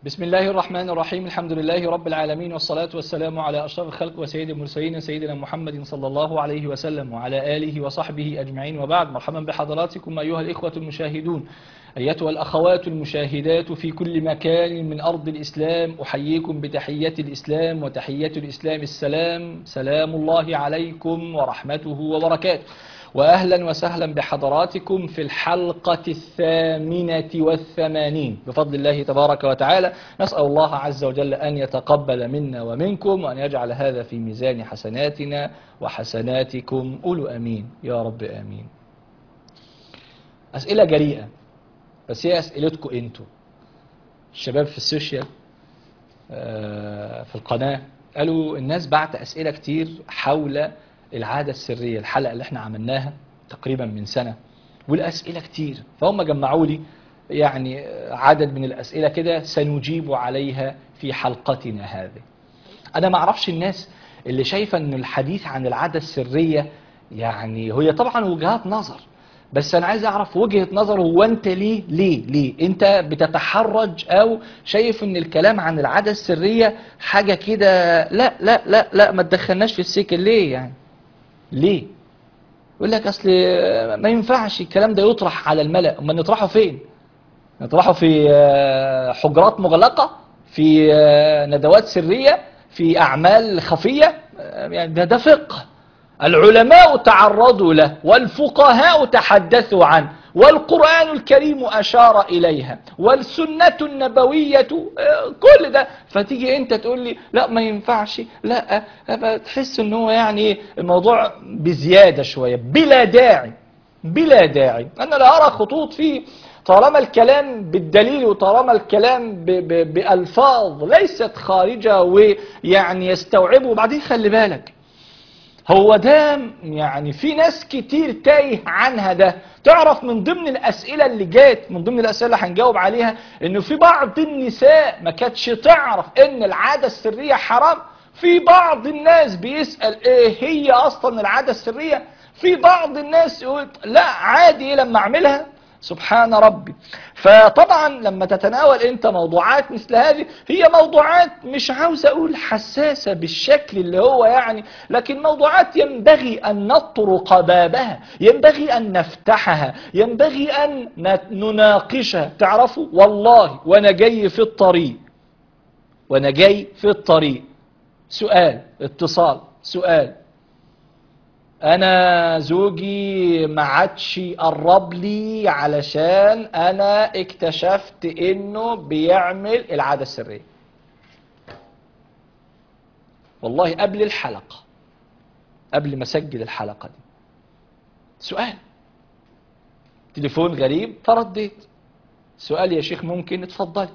بسم الله الرحمن الرحيم الحمد لله رب العالمين والصلاة والسلام على أشرف الخلق وسيد المرسلين سيدنا محمد صلى الله عليه وسلم وعلى آله وصحبه أجمعين وبعد مرحبا بحضراتكم أيها الإخوة المشاهدون أيتها الأخوات المشاهدات في كل مكان من أرض الإسلام أحييكم بتحية الإسلام وتحية الإسلام السلام سلام الله عليكم ورحمته وبركاته وأهلا وسهلا بحضراتكم في الحلقة الثامنة والثمانين بفضل الله تبارك وتعالى نسأل الله عز وجل أن يتقبل منا ومنكم وأن يجعل هذا في ميزان حسناتنا وحسناتكم قولوا أمين يا رب آمين أسئلة جريئة بس هي أسئلتكم أنتوا الشباب في السوشيال في القناة قالوا الناس بعت أسئلة كتير حول العادة السرية الحلقة اللي احنا عملناها تقريبا من سنة والأسئلة كتير فهم جمعوا لي يعني عدد من الأسئلة كده سنجيب عليها في حلقتنا هذه أنا ما أعرفش الناس اللي شايفة أن الحديث عن العادة السرية يعني هي طبعا وجهات نظر بس أنا عايز أعرف وجهة نظر هو أنت ليه ليه ليه أنت بتتحرج أو شايف أن الكلام عن العادة السرية حاجة كده لا لا لا لا ما تدخلناش في السكة ليه يعني ليه يقول لك اصل ما ينفعش الكلام ده يطرح على الملأ اما نطرحه فين نطرحه في حجرات مغلقة في ندوات سرية في اعمال خفية يعني ده, ده فقه العلماء تعرضوا له والفقهاء تحدثوا عنه والقرآن الكريم أشار إليها والسنة النبوية كل ده فتيجي أنت تقول لي لا ما ينفعش لا تحس أنه هو يعني الموضوع بزيادة شوية بلا داعي بلا داعي أنا لا أرى خطوط فيه طالما الكلام بالدليل وطالما الكلام ب ب بألفاظ ليست خارجة ويعني يستوعبه وبعدين خلي بالك هو ده يعني في ناس كتير تايه عنها ده تعرف من ضمن الأسئلة اللي جات من ضمن الأسئلة اللي هنجاوب عليها انه في بعض النساء ما كانتش تعرف ان العادة السرية حرام في بعض الناس بيسأل ايه هي اصلا العادة السرية في بعض الناس يقول لا عادي لما اعملها سبحان ربي فطبعا لما تتناول انت موضوعات مثل هذه هي موضوعات مش عاوز اقول حساسة بالشكل اللي هو يعني لكن موضوعات ينبغي ان نطرق بابها ينبغي ان نفتحها ينبغي ان نناقشها تعرفوا والله وانا جاي في الطريق وانا جاي في الطريق سؤال اتصال سؤال انا زوجي ما عادش يقرب لي علشان انا اكتشفت انه بيعمل العاده السريه والله قبل الحلقه قبل ما اسجل الحلقه دي سؤال تليفون غريب فرديت سؤال يا شيخ ممكن اتفضلي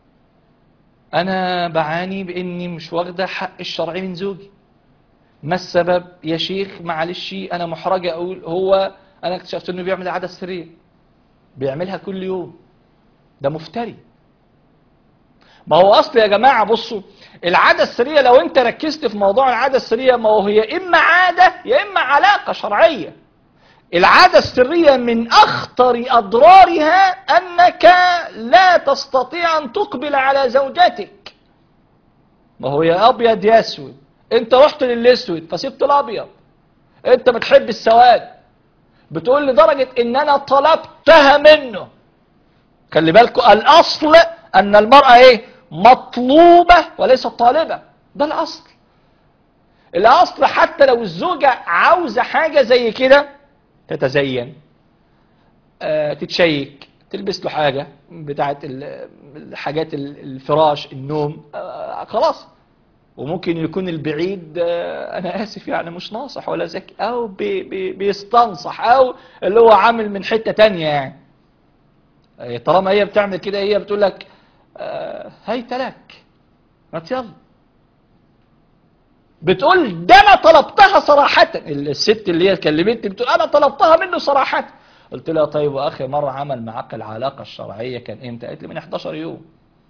انا بعاني باني مش واخده حق الشرعي من زوجي ما السبب يا شيخ معلش انا محرجة اقول هو انا اكتشفت انه بيعمل العادة السرية بيعملها كل يوم ده مفتري ما هو اصل يا جماعة بصوا العادة السرية لو انت ركزت في موضوع العادة السرية ما هو هي اما عادة يا اما علاقة شرعية العادة السرية من اخطر اضرارها انك لا تستطيع ان تقبل على زوجتك ما هو يا ابيض يا اسود انت رحت للاسود فسبت الابيض انت بتحب السواد بتقول لدرجة ان انا طلبتها منه خلي بالكم الاصل ان المرأة ايه مطلوبة وليست طالبة ده الاصل الاصل حتى لو الزوجة عاوزة حاجة زي كده تتزين آه تتشيك تلبس له حاجة بتاعت الحاجات الفراش النوم آه خلاص وممكن يكون البعيد انا اسف يعني مش ناصح ولا ذكي او بي بي بيستنصح او اللي هو عامل من حتة تانية يعني طالما هي بتعمل كده هي بتقول لك هيت لك ما يلا بتقول ده انا طلبتها صراحة الست اللي هي كلمتني بتقول انا طلبتها منه صراحة قلت لها طيب واخر مرة عمل معاك العلاقة الشرعية كان امتى قالت لي من 11 يوم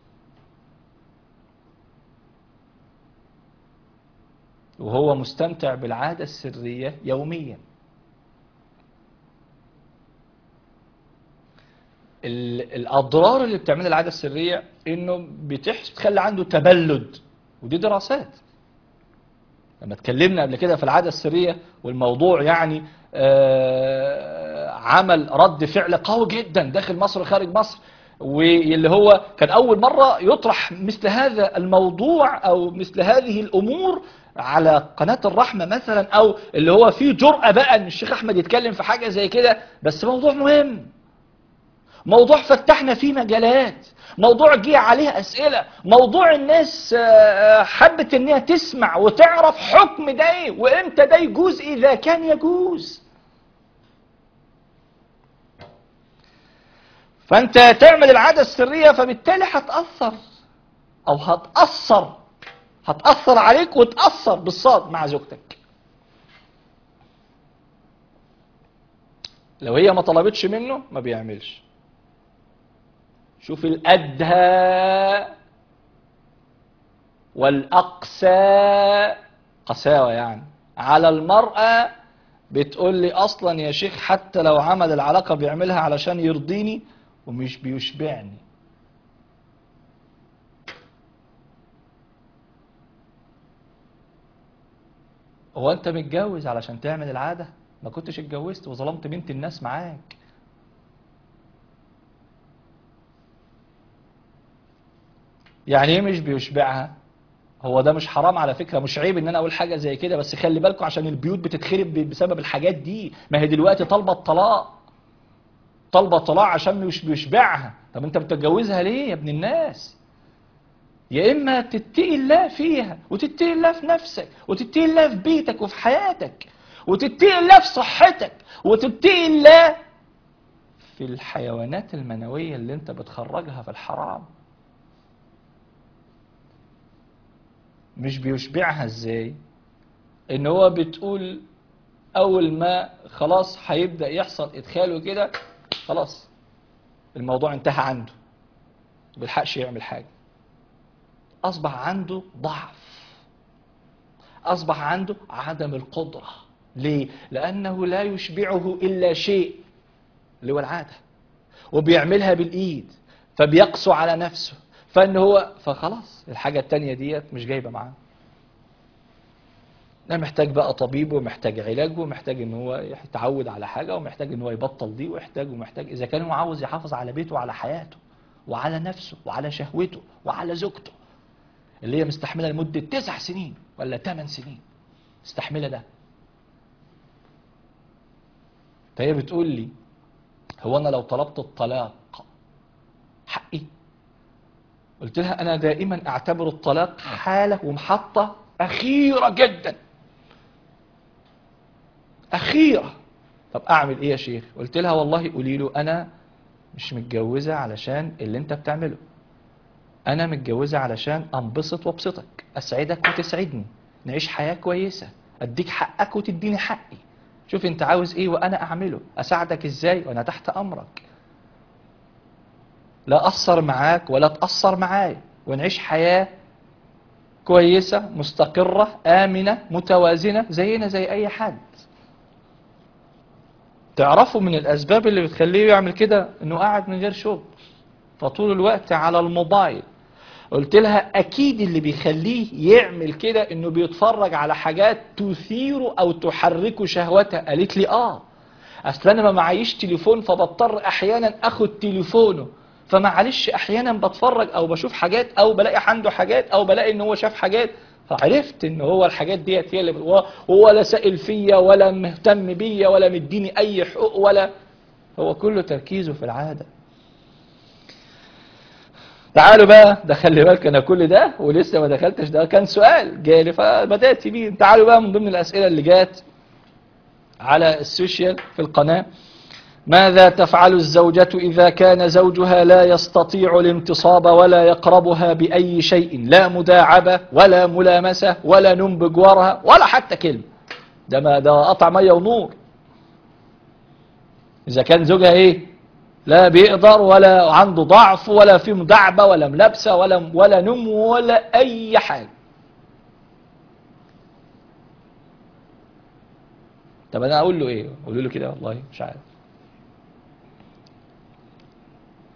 وهو مستمتع بالعادة السرية يوميا ال- الاضرار اللي بتعملها العاده السريه انه بتحس بتخلي عنده تبلد ودي دراسات لما اتكلمنا قبل كده في العاده السريه والموضوع يعني آه، عمل رد فعل قوي جدا داخل مصر وخارج مصر واللي هو كان اول مره يطرح مثل هذا الموضوع او مثل هذه الامور على قناه الرحمه مثلا او اللي هو فيه جرأه بقى ان الشيخ احمد يتكلم في حاجه زي كده بس موضوع مهم موضوع فتحنا فيه مجالات موضوع جه عليه أسئلة موضوع الناس آه، آه، حبت ان هي تسمع وتعرف حكم ده ايه وامتى ده يجوز اذا كان يجوز فانت تعمل العادة السرية فبالتالي هتأثر او هتأثر هتأثر عليك وتأثر بالصاد مع زوجتك لو هي ما طلبتش منه ما بيعملش شوف الأدهى والأقسى قساوة يعني على المرأة بتقول لي أصلا يا شيخ حتى لو عمل العلاقة بيعملها علشان يرضيني ومش بيشبعني هو أنت متجوز علشان تعمل العادة ما كنتش اتجوزت وظلمت بنت الناس معاك يعني ايه مش بيشبعها هو ده مش حرام على فكرة مش عيب ان انا اقول حاجة زي كده بس خلي بالكم عشان البيوت بتتخرب ب- بسبب الحاجات دي ما هي دلوقتي طالبة الطلاق طالبة الطلاق عشان مش بيشبعها طب انت بتتجوزها ليه يا ابن الناس يا اما تتقي الله فيها وتتقي الله في نفسك وتتقي الله في بيتك وفي حياتك وتتقي الله في صحتك وتتقي الله في الحيوانات المنوية اللي انت بتخرجها في الحرام مش بيشبعها ازاي ان هو بتقول اول ما خلاص هيبدأ يحصل ادخال وكده خلاص الموضوع انتهى عنده بيلحقش يعمل حاجة اصبح عنده ضعف اصبح عنده عدم القدرة ليه لانه لا يشبعه الا شيء اللي هو العادة وبيعملها بالايد فبيقسو على نفسه فان هو فخلاص الحاجة التانية ديت مش جايبة معاه ده محتاج بقى طبيب ومحتاج علاج ومحتاج ان هو يتعود على حاجة ومحتاج ان هو يبطل دي ويحتاج ومحتاج اذا كان هو عاوز يحافظ على بيته وعلى حياته وعلى نفسه وعلى شهوته وعلى زوجته اللي هي مستحملة لمدة تسع سنين ولا ثمان سنين مستحملة ده فهي بتقول لي هو انا لو طلبت الطلاق حقي قلت لها انا دائما اعتبر الطلاق حالة ومحطة اخيرة جدا اخيرة طب اعمل ايه يا شيخ قلت لها والله قولي له انا مش متجوزة علشان اللي انت بتعمله انا متجوزة علشان انبسط وابسطك اسعدك وتسعدني نعيش حياة كويسة اديك حقك وتديني حقي شوف انت عاوز ايه وانا اعمله اساعدك ازاي وانا تحت امرك لا اقصر معاك ولا تقصر معايا ونعيش حياة كويسة مستقرة آمنة متوازنة زينا زي أي حد تعرفوا من الأسباب اللي بتخليه يعمل كده إنه قاعد من غير شغل فطول الوقت على الموبايل قلت لها أكيد اللي بيخليه يعمل كده إنه بيتفرج على حاجات تثيره أو تحركه شهوته قالت لي آه أصل أنا ما معيش تليفون فبضطر أحيانا أخد تليفونه فمعلش احيانا بتفرج او بشوف حاجات او بلاقي عنده حاجات او بلاقي ان هو شاف حاجات فعرفت ان هو الحاجات ديت هي اللي هو هو لا سائل فيا ولا مهتم بيا ولا مديني اي حقوق ولا هو كله تركيزه في العاده تعالوا بقى ده خلي بالك انا كل ده ولسه ما دخلتش ده كان سؤال جالي فبدات بيه تعالوا بقى من ضمن الاسئله اللي جات على السوشيال في القناه ماذا تفعل الزوجة إذا كان زوجها لا يستطيع الانتصاب ولا يقربها بأي شيء لا مداعبة ولا ملامسة ولا نوم بجوارها ولا حتى كلمة ده ما ده قطع مية ونور إذا كان زوجها إيه لا بيقدر ولا عنده ضعف ولا في مداعبة ولا ملابسة ولا ولا نوم ولا أي حاجة طب أنا أقول له إيه أقول له كده والله مش عارف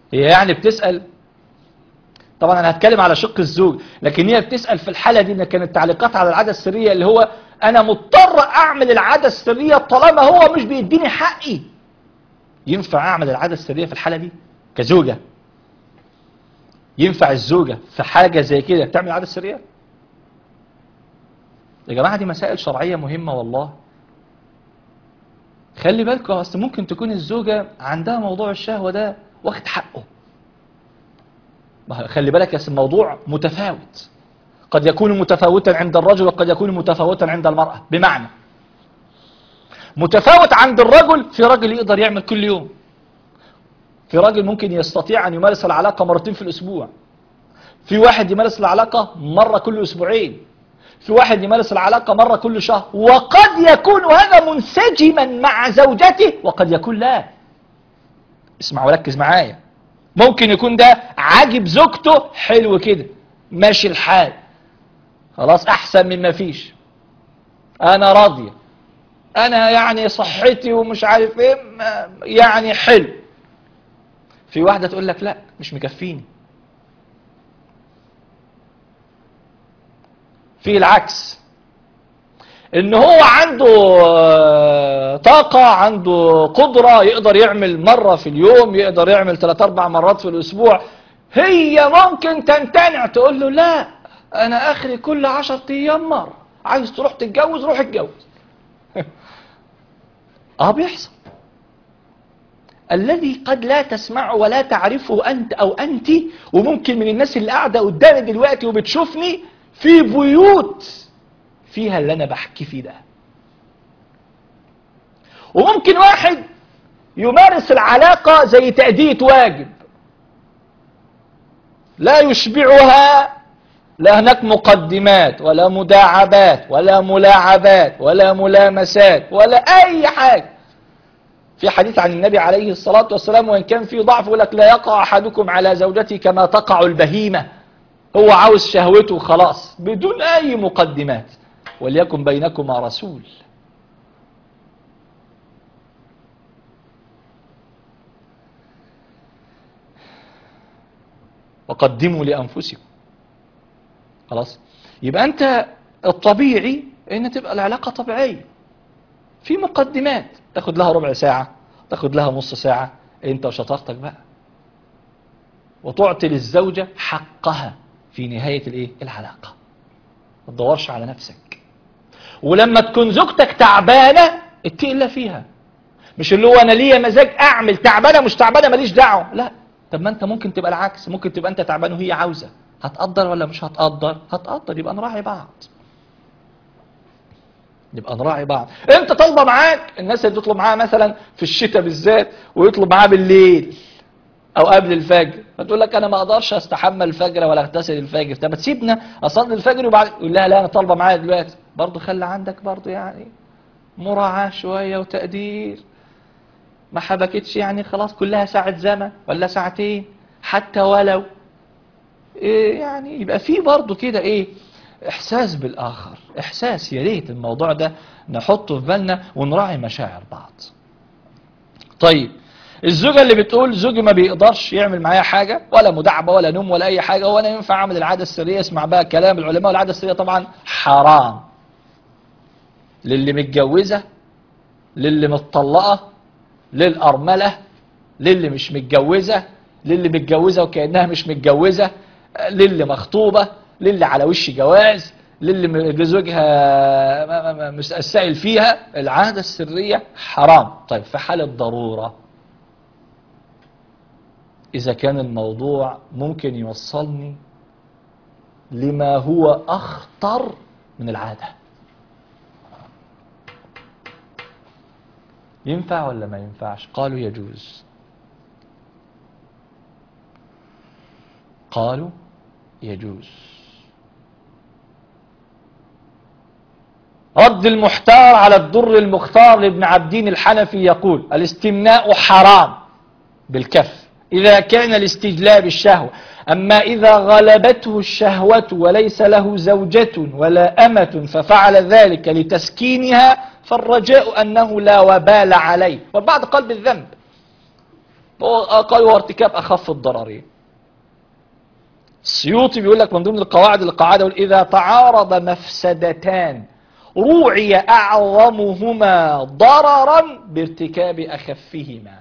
هي يعني بتسأل طبعا انا هتكلم على شق الزوج لكن هي بتسأل في الحالة دي ان كانت تعليقات على العادة السرية اللي هو انا مضطر اعمل العادة السرية طالما هو مش بيديني حقي ينفع اعمل العادة السرية في الحالة دي كزوجة ينفع الزوجة في حاجة زي كده تعمل عادة سرية يا جماعة دي مسائل شرعية مهمة والله خلي بالكم اصل ممكن تكون الزوجة عندها موضوع الشهوة ده واخد حقه خلي بالك يا الموضوع متفاوت قد يكون متفاوتا عند الرجل وقد يكون متفاوتا عند المرأة بمعنى متفاوت عند الرجل في رجل يقدر يعمل كل يوم في راجل ممكن يستطيع أن يمارس العلاقة مرتين في الأسبوع في واحد يمارس العلاقة مرة كل أسبوعين في واحد يمارس العلاقة مرة كل شهر وقد يكون هذا منسجما مع زوجته وقد يكون لا اسمع وركز معايا ممكن يكون ده عاجب زوجته حلو كده ماشي الحال خلاص احسن من ما فيش انا راضية انا يعني صحتي ومش عارف ايه يعني حلو في واحدة تقول لك لا مش مكفيني في العكس ان هو عنده طاقة عنده قدرة يقدر يعمل مرة في اليوم يقدر يعمل 3 4 مرات في الاسبوع هي ممكن تمتنع تقول له لا انا اخري كل 10 ايام مرة عايز تروح تتجوز روح اتجوز اه بيحصل الذي قد لا تسمعه ولا تعرفه أنت أو أنت وممكن من الناس اللي قاعدة قدامي دلوقتي وبتشوفني في بيوت فيها اللي أنا بحكي فيه ده وممكن واحد يمارس العلاقة زي تأدية واجب لا يشبعها لا هناك مقدمات ولا مداعبات ولا ملاعبات ولا ملامسات ولا أي حاجة في حديث عن النبي عليه الصلاة والسلام وإن كان في ضعف يقول لك لا يقع أحدكم على زوجته كما تقع البهيمة هو عاوز شهوته خلاص بدون أي مقدمات وليكن بينكما رسول وقدموا لأنفسكم خلاص يبقى أنت الطبيعي أن تبقى العلاقة طبيعية في مقدمات تاخد لها ربع ساعة تاخد لها نص ساعة انت وشطارتك بقى وتعطي للزوجة حقها في نهاية الايه العلاقة ما تدورش على نفسك ولما تكون زوجتك تعبانة اتقل فيها مش اللي هو انا ليا مزاج اعمل تعبانة مش تعبانة ماليش دعوة لا طب ما انت ممكن تبقى العكس ممكن تبقى انت تعبان وهي عاوزة هتقدر ولا مش هتقدر هتقدر يبقى نراعي بعض نبقى نراعي بعض انت طالبه معاك الناس اللي بتطلب معاها مثلا في الشتاء بالذات ويطلب معاها بالليل او قبل الفجر فتقول لك انا ما اقدرش استحمى الفجر ولا اغتسل الفجر طب تسيبنا اصلي الفجر وبعد يقول لها لا انا طالبه معايا دلوقتي برضه خلي عندك برضه يعني مراعاه شويه وتقدير ما حبكتش يعني خلاص كلها ساعه زمن ولا ساعتين حتى ولو إيه يعني يبقى في برضه كده ايه احساس بالاخر احساس يا ريت الموضوع ده نحطه في بالنا ونراعي مشاعر بعض طيب الزوجة اللي بتقول زوجي ما بيقدرش يعمل معايا حاجة ولا مداعبة ولا نوم ولا أي حاجة ولا ينفع أعمل العادة السرية اسمع بقى كلام العلماء والعادة السرية طبعا حرام للي متجوزة للي متطلقة للأرملة للي مش متجوزة للي متجوزة وكأنها مش متجوزة للي مخطوبة للي على وش جواز للي زوجها مستسائل فيها العادة السرية حرام طيب في حالة ضرورة إذا كان الموضوع ممكن يوصلني لما هو أخطر من العادة ينفع ولا ما ينفعش قالوا يجوز قالوا يجوز رد المحتار على الدر المختار لابن عبدين الحنفي يقول الاستمناء حرام بالكف إذا كان الاستجلاب الشهوة أما إذا غلبته الشهوة وليس له زوجة ولا أمة ففعل ذلك لتسكينها فالرجاء أنه لا وبال عليه والبعض قال بالذنب هو قال هو ارتكاب اخف الضررين السيوطي بيقول لك من ضمن القواعد القاعده يقول اذا تعارض مفسدتان روعي اعظمهما ضررا بارتكاب اخفهما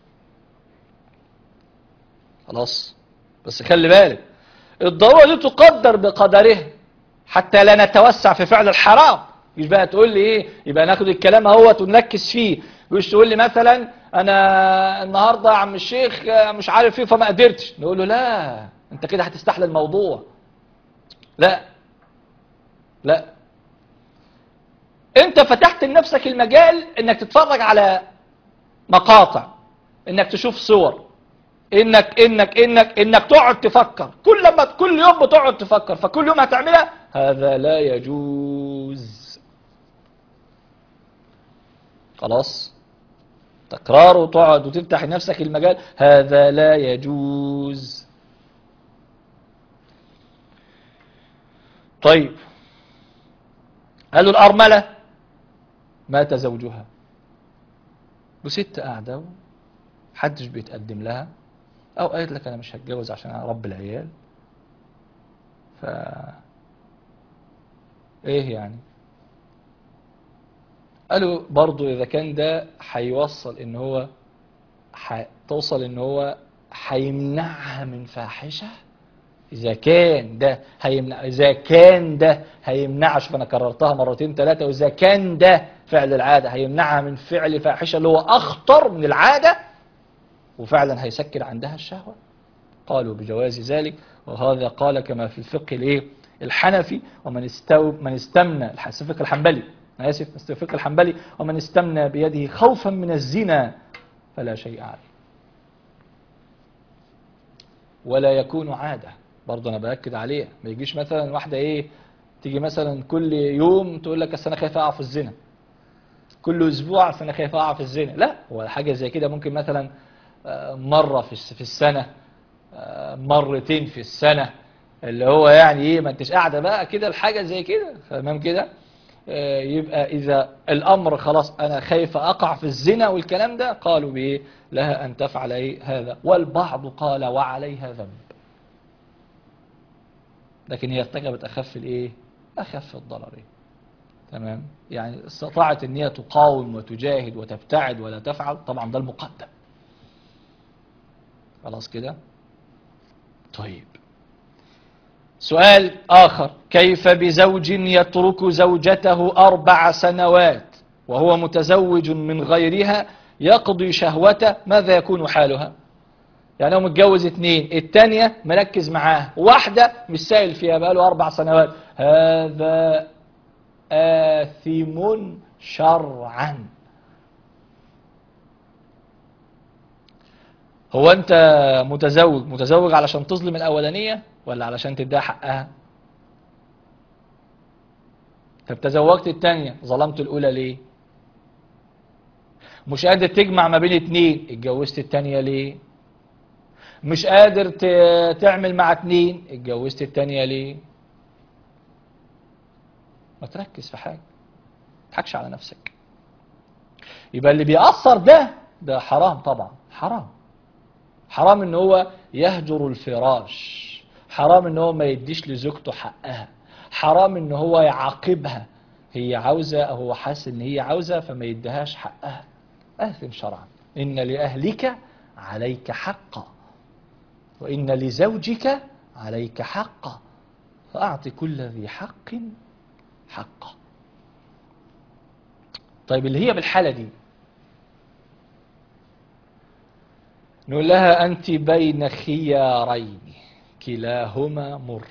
خلاص بس خلي بالك الضروره دي تقدر بقدرها حتى لا نتوسع في فعل الحرام مش بقى تقول لي ايه يبقى ناخد الكلام اهوت ونركز فيه مش تقول لي مثلا انا النهارده يا عم الشيخ مش عارف ايه فما قدرتش نقول له لا انت كده هتستحلى الموضوع لا لا انت فتحت لنفسك المجال انك تتفرج على مقاطع انك تشوف صور انك انك انك انك تقعد تفكر كل لما كل يوم بتقعد تفكر فكل يوم هتعملها هذا لا يجوز خلاص تكرار وتقعد وتفتح لنفسك المجال هذا لا يجوز طيب قالوا الأرملة مات زوجها وست قاعدة محدش بيتقدم لها أو قالت لك أنا مش هتجوز عشان أربي العيال ف إيه يعني قالوا برضو إذا كان ده هيوصل إن هو ح... توصل إن هو هيمنعها من فاحشة إذا كان ده هيمنع إذا كان ده هيمنعها شوف أنا كررتها مرتين ثلاثة وإذا كان ده فعل العادة هيمنعها من فعل فاحشة اللي هو أخطر من العادة وفعلا هيسكر عندها الشهوة قالوا بجواز ذلك وهذا قال كما في الفقه الايه الحنفي ومن استو من استمنى الفقه الحنبلي أنا آسف الفقه الحنبلي ومن استمنى بيده خوفا من الزنا فلا شيء عليه ولا يكون عادة برضه أنا بأكد عليها ما يجيش مثلا واحدة إيه تيجي مثلا كل يوم تقول لك أصل أنا خايفة أقع في الزنا كل أسبوع أصل أنا خايفة أقع في الزنا لا هو حاجة زي كده ممكن مثلا مرة في السنة مرتين في السنة اللي هو يعني ايه ما انتش قاعدة بقى كده الحاجة زي كده تمام كده يبقى إذا الأمر خلاص أنا خايف أقع في الزنا والكلام ده قالوا بإيه لها أن تفعل إيه هذا والبعض قال وعليها ذنب لكن هي ارتكبت أخف الإيه أخف الضررين تمام يعني استطاعت ان هي تقاوم وتجاهد وتبتعد ولا تفعل طبعا ده المقدم خلاص كده طيب سؤال آخر كيف بزوج يترك زوجته أربع سنوات وهو متزوج من غيرها يقضي شهوته ماذا يكون حالها يعني هو متجوز اتنين التانية مركز معاه واحدة مش سائل فيها بقاله أربع سنوات هذا آثم شرعا هو أنت متزوج متزوج علشان تظلم الأولانية ولا علشان تديها حقها طب تزوجت التانية ظلمت الأولى ليه مش قادر تجمع ما بين اتنين اتجوزت التانية ليه مش قادر تعمل مع اتنين اتجوزت التانية ليه ما تركز في حاجة تضحكش على نفسك يبقى اللي بيأثر ده ده حرام طبعا حرام حرام ان هو يهجر الفراش حرام ان هو ما يديش لزوجته حقها حرام ان هو يعاقبها هي عاوزة او هو حاسس ان هي عاوزة فما يديهاش حقها اثم شرعا ان لأهلك عليك حقا وإن لزوجك عليك حقا فأعط كل ذي حق حقه طيب اللي هي بالحالة دي نقول لها أنت بين خيارين كلاهما مر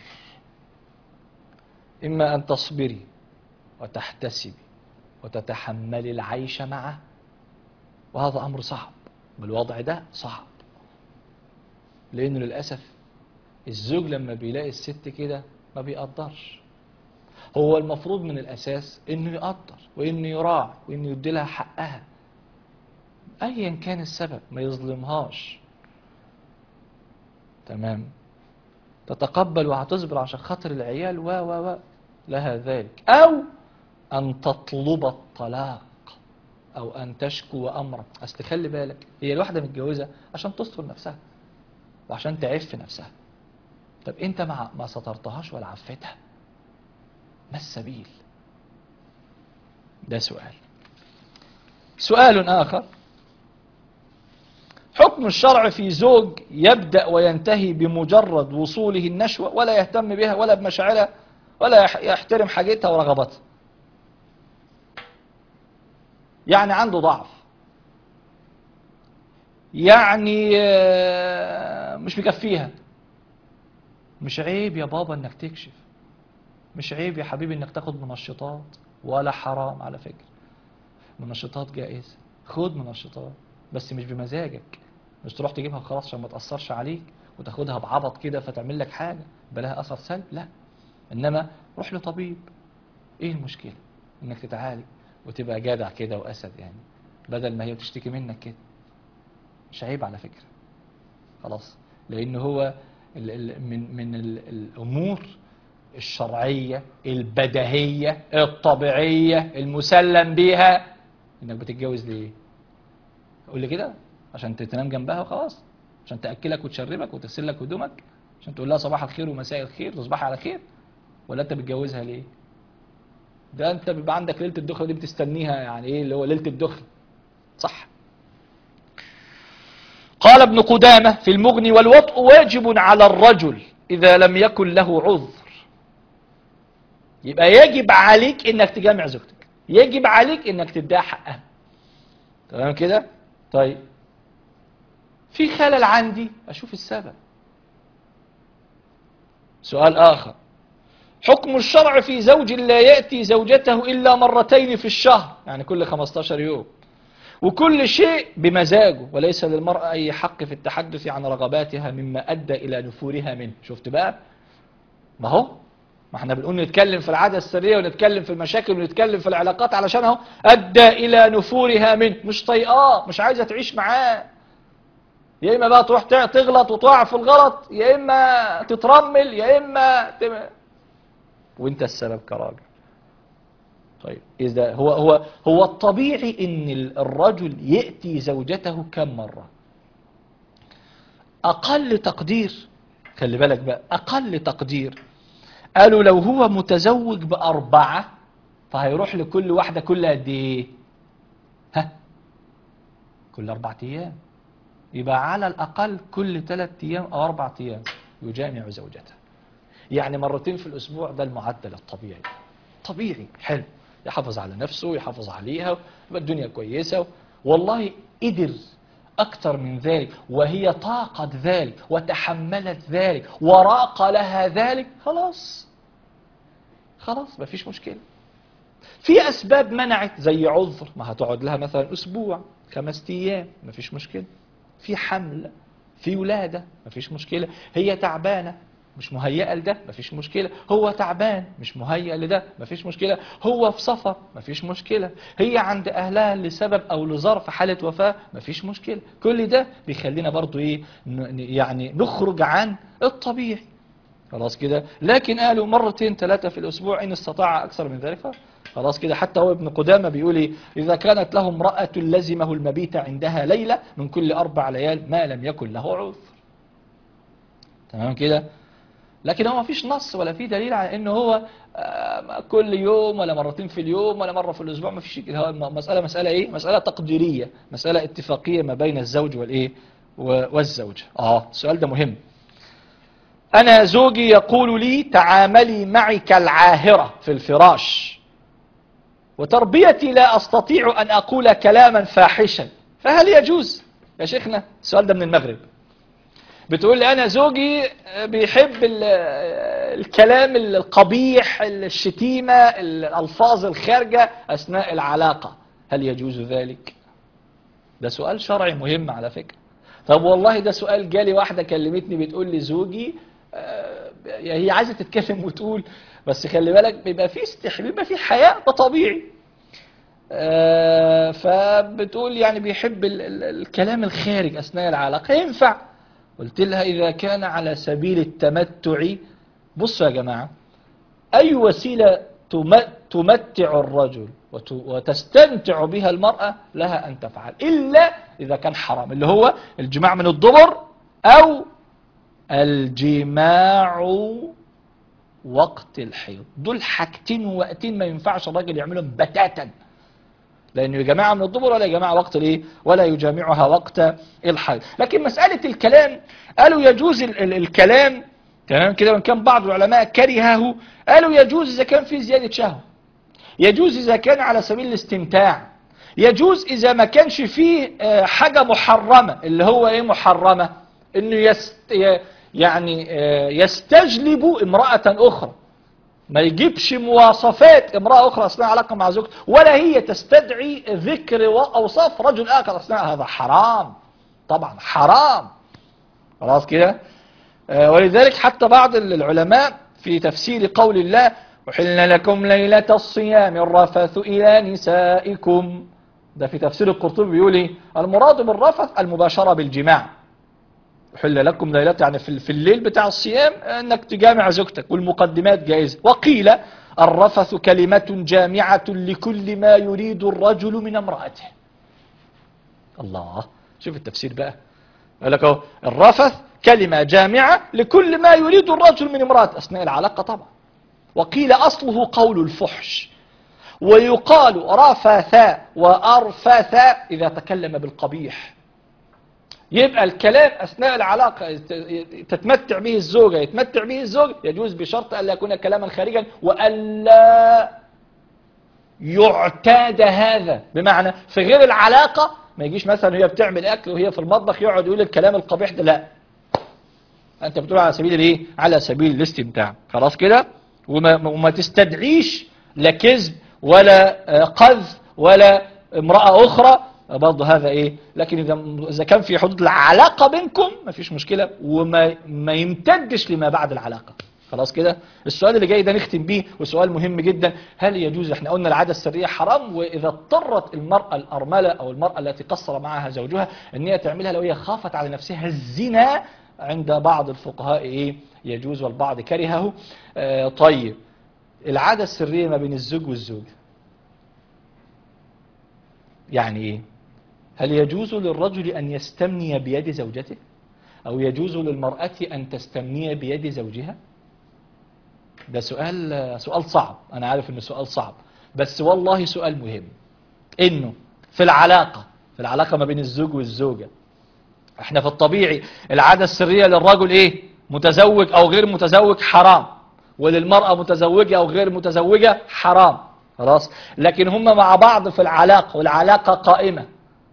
إما أن تصبري وتحتسبي وتتحملي العيش معه وهذا أمر صعب بالوضع ده صعب لأنه للأسف الزوج لما بيلاقي الست كده ما بيقدرش هو المفروض من الأساس إنه يقدر وإنه يراعي وإنه يدي لها حقها أيا كان السبب ما يظلمهاش تمام تتقبل وهتصبر عشان خاطر العيال و و و لها ذلك أو أن تطلب الطلاق أو أن تشكو أمرا أصل خلي بالك هي الواحدة متجوزة عشان تستر نفسها وعشان تعف نفسها طب أنت ما ما سترتهاش ولا عفتها ما السبيل ده سؤال سؤال آخر حكم الشرع في زوج يبدأ وينتهي بمجرد وصوله النشوة ولا يهتم بها ولا بمشاعرها ولا يح- يحترم حاجتها ورغباتها يعني عنده ضعف يعني آه، مش مكفيها مش عيب يا بابا انك تكشف مش عيب يا حبيبي انك تاخد منشطات ولا حرام على فكرة منشطات جائزة خد منشطات بس مش بمزاجك مش تروح تجيبها خلاص عشان ما تأثرش عليك وتاخدها بعبط كده فتعمل لك حاجة بلاها أثر سلب لا إنما روح لطبيب إيه المشكلة إنك تتعالج وتبقى جدع كده وأسد يعني بدل ما هي بتشتكي منك كده مش عيب على فكرة خلاص لأن هو ال ال من من ال الأمور الشرعية البديهية الطبيعية المسلم بيها إنك بتتجوز ليه قول لي كده عشان تنام جنبها وخلاص عشان تأكلك وتشربك وتغسل لك هدومك عشان تقول لها صباح الخير ومساء الخير تصبحي على خير ولا انت بتجوزها ليه ده انت بيبقى عندك ليله الدخله دي بتستنيها يعني ايه اللي هو ليله الدخل صح قال ابن قدامه في المغني والوطء واجب على الرجل اذا لم يكن له عذر يبقى يجب عليك انك تجامع زوجتك يجب عليك انك تديها حقها تمام كده طيب في خلل عندي اشوف السبب سؤال اخر حكم الشرع في زوج لا يأتي زوجته إلا مرتين في الشهر يعني كل 15 يوم وكل شيء بمزاجه وليس للمرأة أي حق في التحدث عن رغباتها مما أدى إلى نفورها منه شفت بقى ما هو ما احنا بنقول نتكلم في العادة السرية ونتكلم في المشاكل ونتكلم في العلاقات علشان اهو أدى إلى نفورها منه مش طايقاه مش عايزة تعيش معاه يا إما بقى تروح تغلط وتقع في الغلط يا إما تترمل يا إما تم... وانت السبب كراجل طيب إذا هو هو هو الطبيعي ان الرجل يأتي زوجته كم مرة أقل تقدير خلي بالك بقى أقل تقدير قالوا لو هو متزوج بأربعة فهيروح لكل واحدة كل قد إيه؟ ها؟ كل أربعة أيام يبقى على الأقل كل ثلاث أيام أو أربعة أيام يجامع زوجته يعني مرتين في الأسبوع ده المعدل الطبيعي طبيعي حلو يحافظ على نفسه يحافظ عليها يبقى الدنيا كويسة والله قدر أكثر من ذلك وهي طاقت ذلك وتحملت ذلك وراق لها ذلك خلاص خلاص مفيش مشكلة في أسباب منعت زي عذر ما هتقعد لها مثلا أسبوع خمس أيام مفيش مشكلة في حمل في ولادة مفيش مشكلة هي تعبانة مش مهيئة لده مفيش مشكلة هو تعبان مش مهيئ لده مفيش مشكلة هو في سفر مفيش مشكلة هي عند أهلها لسبب أو لظرف حالة وفاة مفيش مشكلة كل ده بيخلينا برضو إيه ن- يعني نخرج عن الطبيعي خلاص كده لكن قالوا مرتين ثلاثة في الأسبوع إن استطاع أكثر من ذلك خلاص كده حتى هو ابن قدامة بيقول إيه إذا كانت له امرأة لزمه المبيت عندها ليلة من كل أربع ليال ما لم يكن له عذر تمام كده لكن هو ما فيش نص ولا في دليل على انه هو آه، كل يوم ولا مرتين في اليوم ولا مرة في الاسبوع ما فيش هو الم- مسألة مسألة ايه مسألة تقديرية مسألة اتفاقية ما بين الزوج والايه و- والزوجة اه السؤال ده مهم انا زوجي يقول لي تعاملي معي كالعاهرة في الفراش وتربيتي لا استطيع ان اقول كلاما فاحشا فهل يجوز يا شيخنا السؤال ده من المغرب بتقول لي انا زوجي بيحب ال- الكلام القبيح الشتيمة الالفاظ الخارجة اثناء العلاقة هل يجوز ذلك ده سؤال شرعي مهم على فكرة طب والله ده سؤال جالي واحدة كلمتني بتقول لي زوجي آه، هي عايزة تتكلم وتقول بس خلي بالك بيبقى في استحي بيبقى في حياء ده طبيعي آه، فبتقول يعني بيحب ال- ال- الكلام الخارج أثناء العلاقة ينفع قلت لها إذا كان على سبيل التمتع بصوا يا جماعة أي وسيلة تم- تمتع الرجل وت- وتستمتع بها المرأة لها أن تفعل إلا إذا كان حرام اللي هو الجماع من الدبر أو الجماع وقت الحيض دول حاجتين ووقتين ما ينفعش الراجل يعملهم بتاتا لأنه يجمعها من الدبر ولا يجمعها وقت الايه ولا يجامعها وقت الحيض لكن مسألة الكلام قالوا يجوز ال ال الكلام تمام كده وان كان بعض العلماء كرهه قالوا يجوز إذا كان في زيادة شهوة يجوز إذا كان على سبيل الاستمتاع يجوز إذا ما كانش فيه آه، حاجة محرمة اللي هو إيه محرمة إنه يست ي- يعني آه، يستجلب امرأة أخرى ما يجيبش مواصفات امرأة أخرى أثناء علاقة مع زوجته ولا هي تستدعي ذكر وأوصاف رجل آخر أثناء هذا حرام طبعا حرام خلاص كده آه، ولذلك حتى بعض العلماء في تفسير قول الله أحل لكم ليلة الصيام الرفث إلى نسائكم ده في تفسير القرطبي بيقول ايه المراد بالرفث المباشرة بالجماع أحل لكم ليلة يعني في في الليل بتاع الصيام أنك تجامع زوجتك والمقدمات جائزة وقيل الرفث كلمة جامعة لكل ما يريد الرجل من امرأته الله شوف التفسير بقى يقول لك اهو الرفث كلمة جامعة لكل ما يريد الرجل من امرأته أثناء العلاقة طبعا وقيل أصله قول الفحش ويقال رفث وأرفث إذا تكلم بالقبيح يبقى الكلام أثناء العلاقة تتمتع به الزوجة يتمتع به الزوج يجوز بشرط ألا يكون كلاما خارجا وألا يعتاد هذا بمعنى في غير العلاقة ما يجيش مثلا وهي بتعمل أكل وهي في المطبخ يقعد يقول الكلام القبيح ده لا أنت بتقول على سبيل الايه على سبيل الاستمتاع خلاص كده وما, وما تستدعيش لا كذب ولا آه، قذف ولا امرأة أخرى برضه هذا ايه لكن اذا اذا كان في حدود العلاقه بينكم مفيش مشكله وما ما يمتدش لما بعد العلاقه خلاص كده السؤال اللي جاي ده نختم بيه وسؤال مهم جدا هل يجوز احنا قلنا العاده السريه حرام واذا اضطرت المراه الارمله او المراه التي قصر معها زوجها ان هي تعملها لو هي خافت على نفسها الزنا عند بعض الفقهاء ايه يجوز والبعض كرهه آه طيب العاده السريه ما بين الزوج والزوجه يعني ايه هل يجوز للرجل أن يستمني بيد زوجته أو يجوز للمرأة أن تستمني بيد زوجها ده سؤال سؤال صعب أنا عارف أنه سؤال صعب بس والله سؤال مهم إنه في العلاقة في العلاقة ما بين الزوج والزوجة احنا في الطبيعي العادة السرية للرجل ايه متزوج او غير متزوج حرام وللمرأة متزوجة او غير متزوجة حرام خلاص لكن هم مع بعض في العلاقة والعلاقة قائمة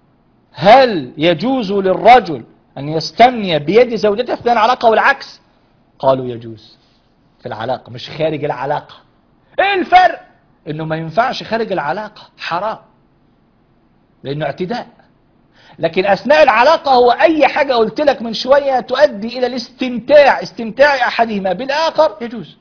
هل يجوز للرجل أن يستمني بيد زوجته أثناء العلاقة والعكس قالوا يجوز في العلاقة مش خارج العلاقة ايه الفرق انه ما ينفعش خارج العلاقة حرام لانه اعتداء لكن اثناء العلاقة هو اي حاجة قلت لك من شوية تؤدي الى الاستمتاع استمتاع احدهما بالاخر يجوز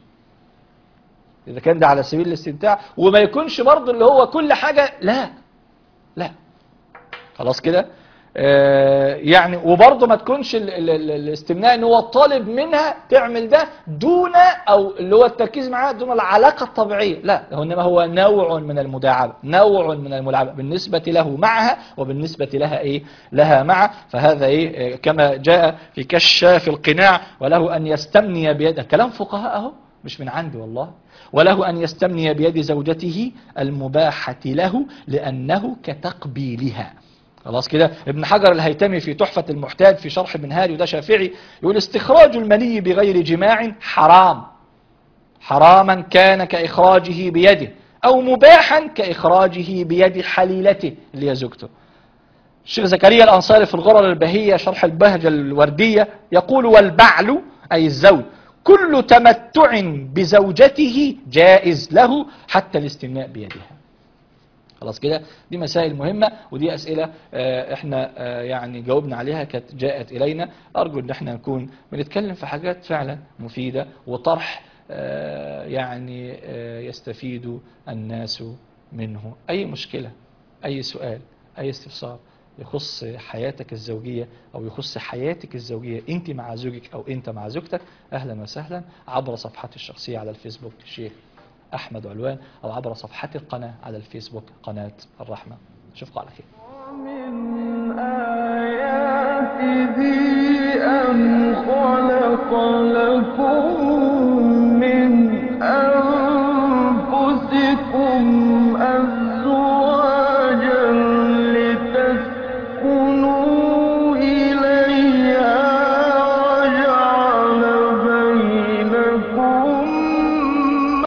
اذا كان ده على سبيل الاستمتاع وما يكونش برضه اللي هو كل حاجة لا لا خلاص كده آه يعني وبرضه ما تكونش ال ال ال الاستمناء ان هو طالب منها تعمل ده دون او اللي هو التركيز معاها دون العلاقه الطبيعيه لا هو انما هو نوع من المداعبه نوع من الملاعبه بالنسبه له معها وبالنسبه لها ايه لها معه فهذا ايه آه، كما جاء في كشاف القناع وله ان يستمني بيده كلام فقهاء اهو مش من عندي والله وله أن يستمني بيد زوجته المباحة له لأنه كتقبيلها خلاص كده ابن حجر الهيتمي في تحفة المحتاج في شرح منهاج وده شافعي يقول استخراج المني بغير جماع حرام حراما كان كإخراجه بيده أو مباحا كإخراجه بيد حليلته اللي هي زوجته الشيخ زكريا الأنصاري في الغرر البهية شرح البهجة الوردية يقول والبعل أي الزوج كل تمتع بزوجته جائز له حتى الاستمناء بيدها خلاص كده دي مسائل مهمة ودي أسئلة آه، احنا آه، يعني جاوبنا عليها كانت جاءت إلينا أرجو ان احنا نكون بنتكلم في حاجات فعلا مفيدة وطرح آه، يعني آه، يستفيد الناس منه أي مشكلة أي سؤال أي استفسار يخص حياتك الزوجية أو يخص حياتك الزوجية أنت مع زوجك أو أنت مع زوجتك أهلا وسهلا عبر صفحتي الشخصية على الفيسبوك الشيخ أحمد علوان أو عبر صفحة القناة على الفيسبوك قناة الرحمة أشوفكم على خير ومن آياته أن خلق لكم من